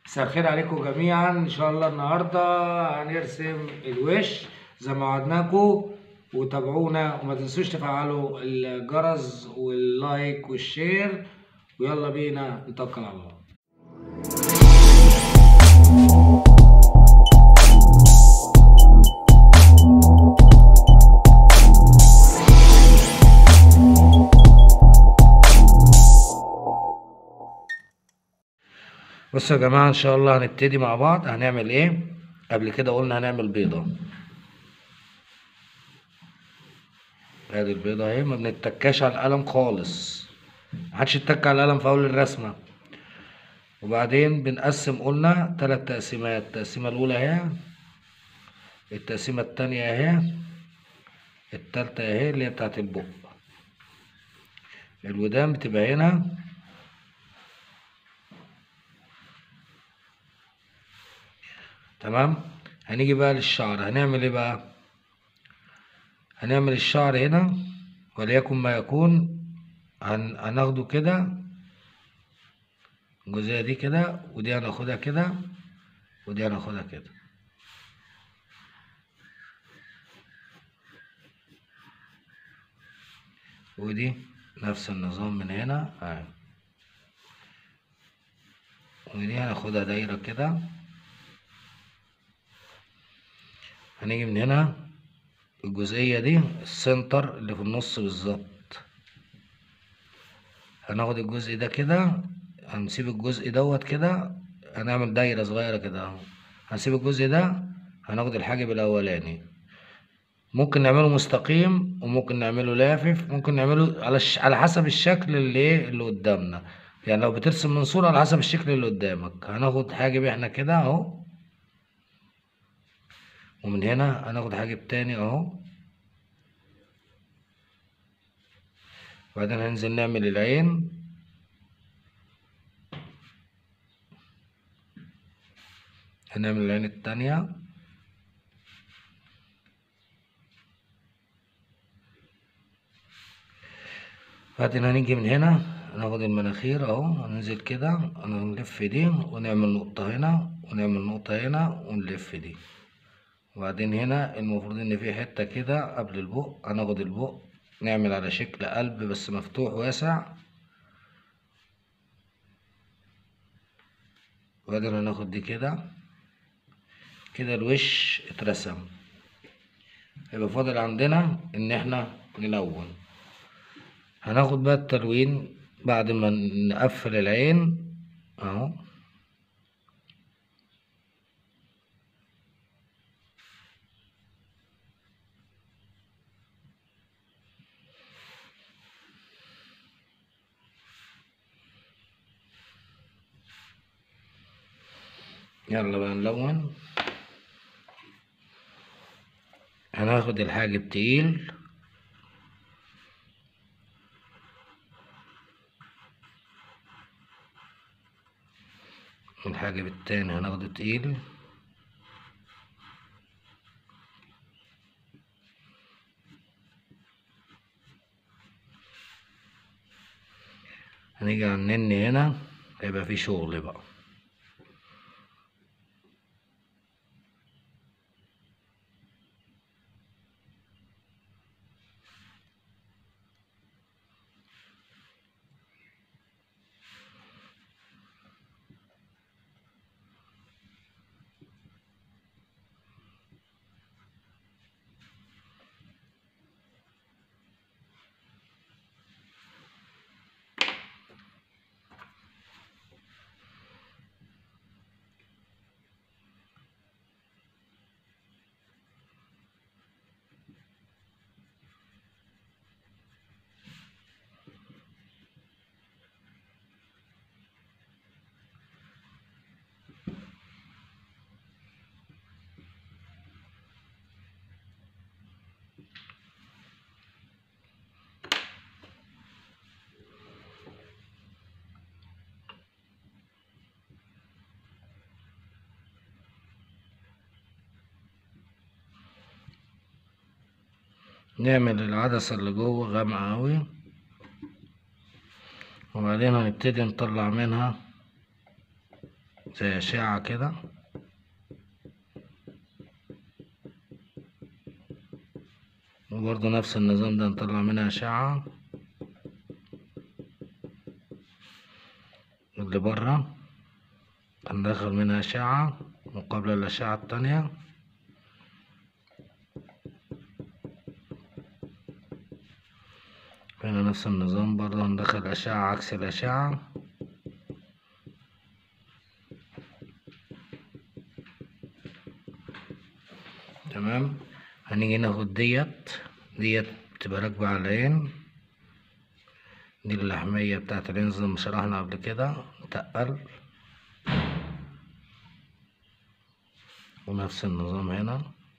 مساء الخير عليكم جميعا ان شاء الله النهارده هنرسم الوش زي ما وعدناكم وتابعونا وما تنسوش تفعلوا الجرس واللايك والشير ويلا بينا نتوكل على الله بصوا يا جماعة إن شاء الله هنبتدي مع بعض هنعمل إيه؟ قبل كده قلنا هنعمل بيضة ادي البيضة اهي ما بنتكاش على القلم خالص محدش يتك على القلم في أول الرسمة وبعدين بنقسم قلنا تلات تقسيمات التقسيمة الأولى اهي التقسيمة التانية اهي التالتة اهي اللي هي بتاعت البق الودان بتبقى هنا تمام هنيجي بقى للشعر هنعمل ايه بقى هنعمل الشعر هنا وليكن ما يكون هن... هناخده كده الجزئية دي كده ودي هناخدها كده ودي هناخدها كده ودي نفس النظام من هنا اهي ودي هناخدها دايرة كده هنيجي من هنا الجزئية دي السنتر اللي في النص بالظبط هناخد الجزء ده كده هنسيب الجزء دوت كده هنعمل دايرة صغيرة كده اهو هنسيب الجزء ده هناخد الحاجب الأولاني ممكن نعمله مستقيم وممكن نعمله لافف ممكن نعمله على الش... على حسب الشكل اللي ايه اللي قدامنا يعني لو بترسم من صورة على حسب الشكل اللي قدامك هناخد حاجب احنا كده اهو ومن هنا هناخد حاجب تاني اهو وبعدين هننزل نعمل العين هنعمل العين التانية بعدين هنيجي من هنا هناخد المناخير اهو هننزل كده هنلف دي ونعمل نقطة هنا ونعمل نقطة هنا ونلف دي وبعدين هنا المفروض ان في حتة كده قبل البق هناخد البق نعمل على شكل قلب بس مفتوح واسع وبعدين هناخد دي كده كده الوش اترسم يبقى فاضل عندنا ان احنا نلون هناخد بقى التلوين بعد ما نقفل العين اهو يلا بقى نلون هناخد الحاجب تقيل الحاجب التاني هناخده تقيل هنيجي على النن هنا هيبقى فيه شغل بقى نعمل العدسة اللي جوه غامقة أوي وبعدين هنبتدي نطلع منها زي أشعة كده وبرضه نفس النظام ده نطلع منها أشعة اللي برا هندخل منها أشعة مقابلة للأشعة التانية هنا نفس النظام برضه هندخل أشعة عكس الأشعة تمام هنيجي ناخد ديت ديت بتبقى راكبة على العين دي اللحمية بتاعت العين زي ما شرحنا قبل كده نتقل ونفس النظام هنا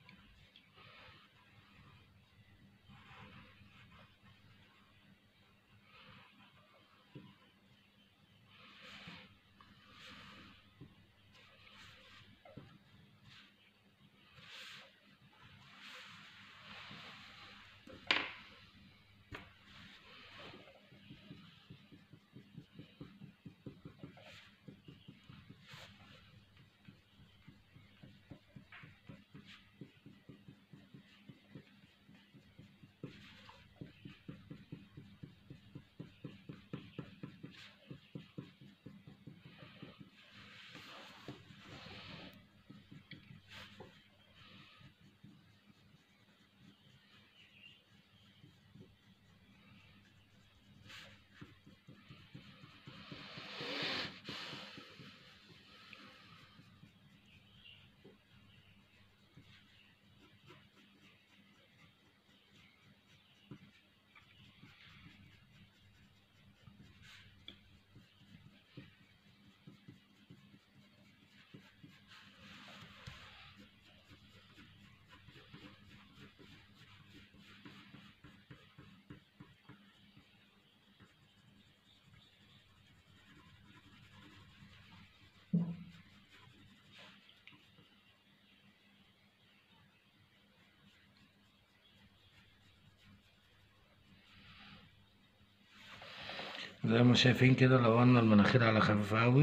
زي ما شايفين كده لو قلنا المناخير على خفيف أوي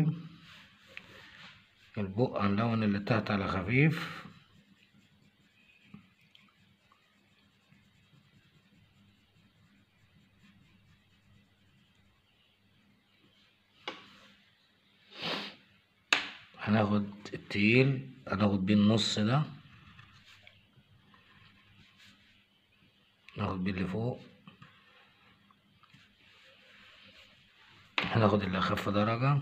البق هنلون اللي تحت على خفيف هناخد التقيل هناخد بيه النص ده ناخد بيه اللي فوق هناخد اللي أخف درجة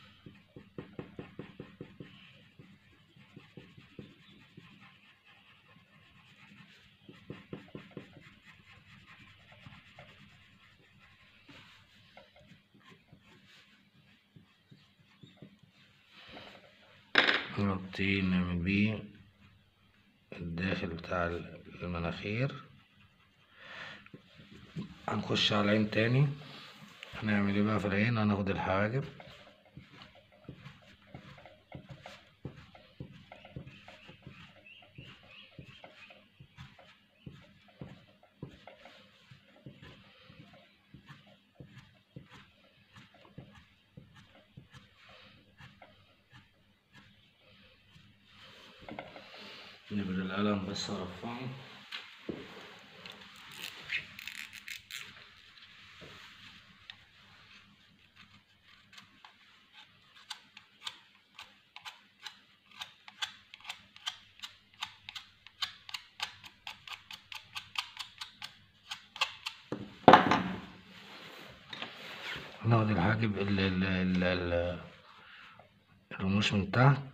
نغطيه نعمل بيه الداخل بتاع المناخير هنخش على العين تاني هنعمل ايه بقى في العين هناخد الحواجب نبرد القلم بس ارفعه ناخد الحاجب ال ال ال ال الرموش من تحت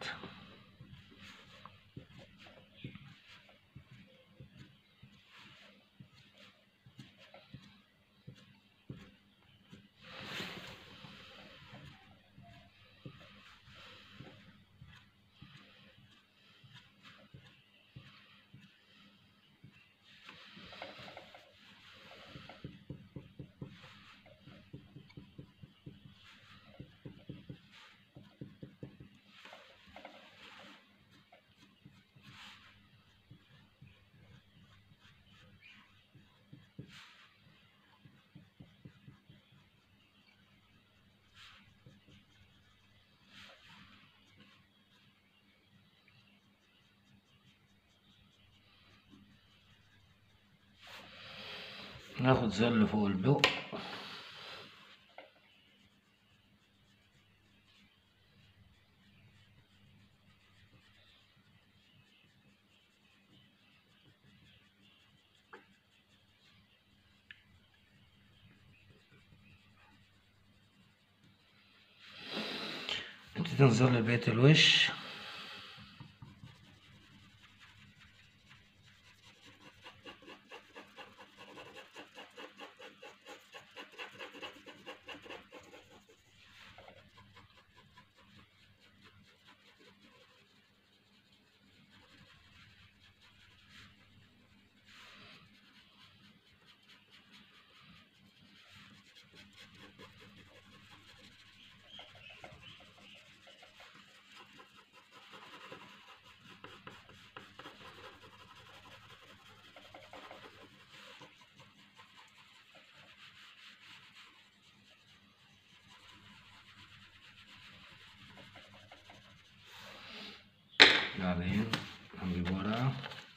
ناخد زل فوق البق نبتدي نظل بقية الوش بعدين هنجيب ورقة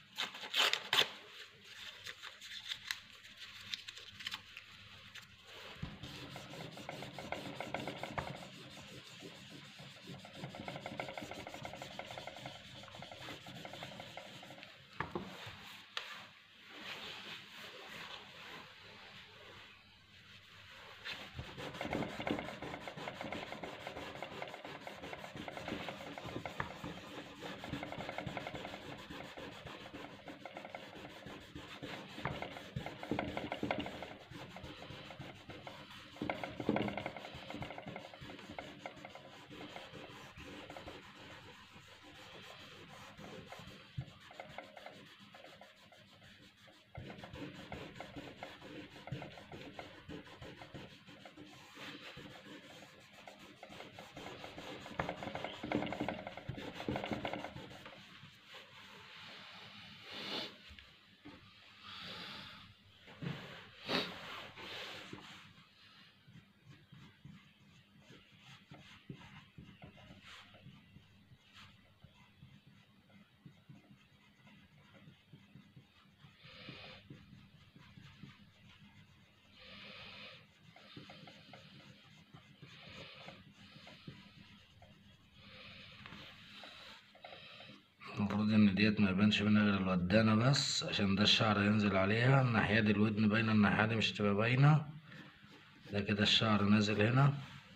المفروض ان ديت ما يبانش منها غير الودانة بس عشان ده الشعر ينزل عليها الناحية دي الودن باينة الناحية دي مش هتبقى باينة ده كده الشعر نازل هنا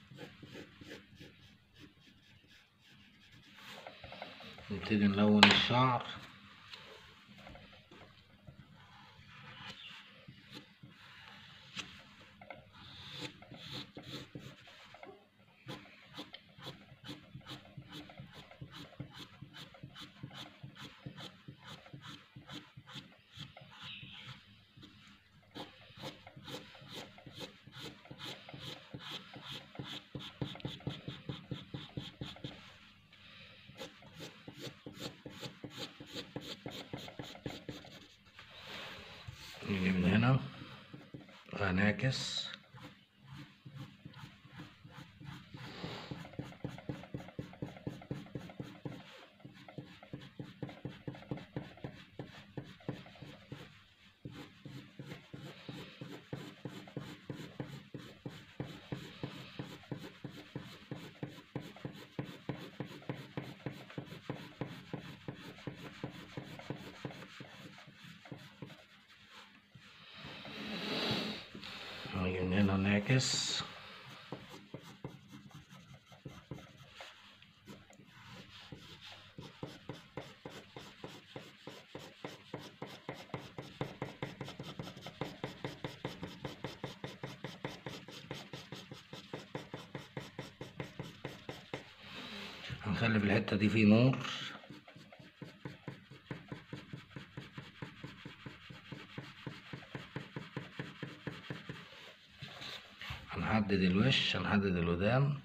نبتدي نلون الشعر نيجي من هنا هنعكس نيجي من هنا نعكس هنخلي في الحتة دي فيه نور هنحدد الوش هنحدد الودان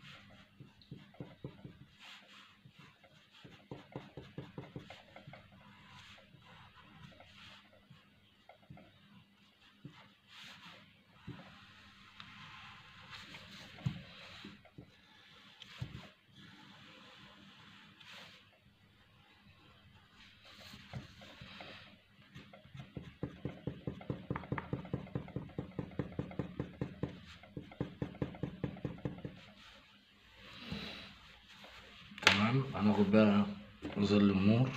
تمام هناخد بقى ظل النور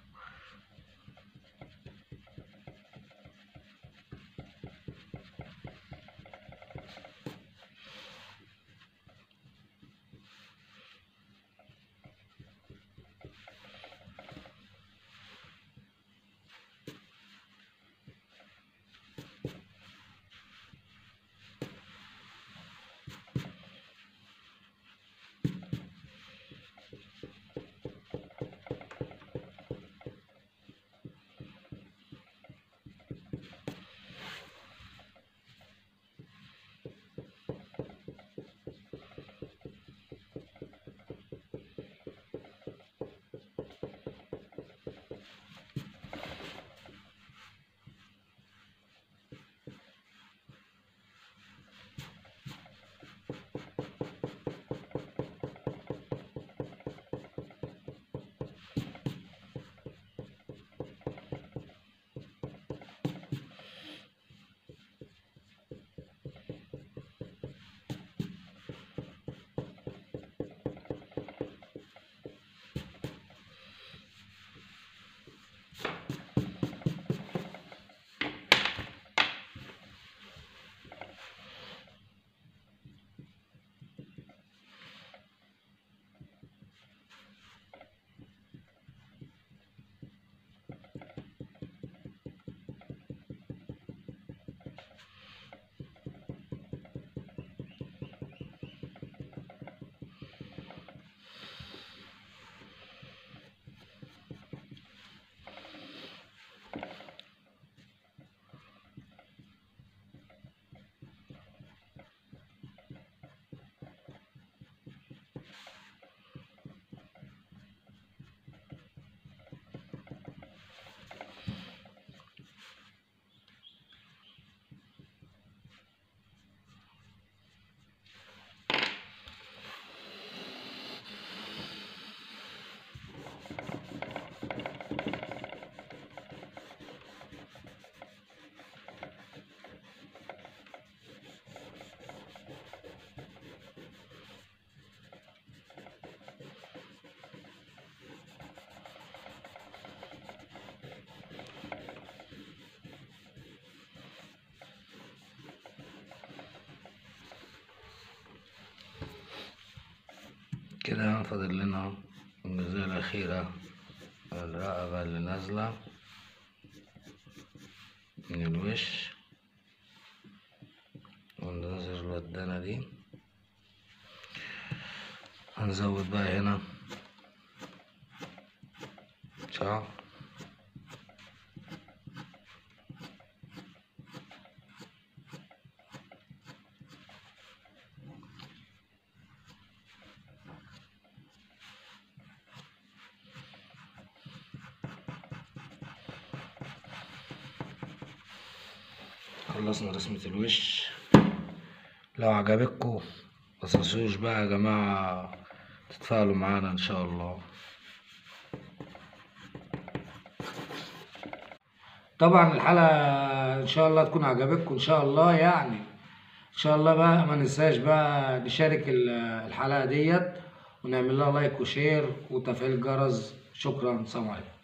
كده فاضل لنا الجزئية الأخيرة الرقبة اللي نازلة من الوش وننزل الودانة دي هنزود بقى هنا شعر خلصنا رسمة الوش لو عجبتكم متنسوش بقى يا جماعة تتفاعلوا معانا ان شاء الله طبعا الحلقة ان شاء الله تكون عجبتكم ان شاء الله يعني ان شاء الله بقى ما ننساش بقى نشارك ال- الحلقة ديت ونعمل لها لايك وشير وتفعيل الجرس شكرا سلام عليكم